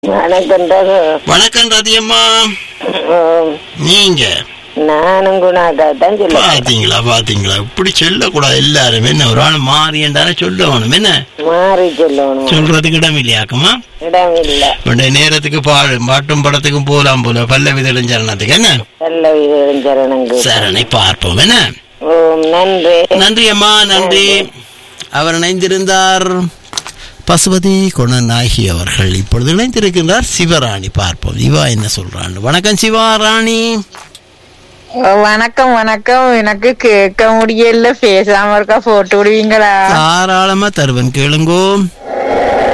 வணக்கம் ரகு. வணக்கம் ரதியம்மா உம், நீங்க நானும் குணாதா தான் சொல்லுவேன் பாத்தீங்களா பாத்தீங்களா இப்படி சொல்லக்கூடாது எல்லாரும் என்ன ஒரு ஆள் மாறி என்றாலும் சொல்லணும் என்ன மாறி சொல்லணும் சொல்றதுக்கு இடம் இல்லையாக்குமா இடம் இல்ல உடைய நேரத்துக்கு பாடு பாட்டும் படத்துக்கும் போலாம் போல பல்லவி தெளிஞ்சரணத்துக்கு என்ன நல்ல சரணங்கு சரணை பார்ப்போம் என்ன ஓம் நன்றி நன்றி அம்மா நன்றி அவர் இணைந்திருந்தார் பசுபதி குணநாயகி அவர்கள் இப்பொழுது இணைந்திருக்கின்றார் சிவராணி பார்ப்போம் இவா என்ன சொல்றான்னு வணக்கம் சிவாராணி வணக்கம் வணக்கம் எனக்கு கேட்க முடியல பேசாம இருக்கா போட்டு விடுவீங்களா தாராளமா தருவன் கேளுங்கோ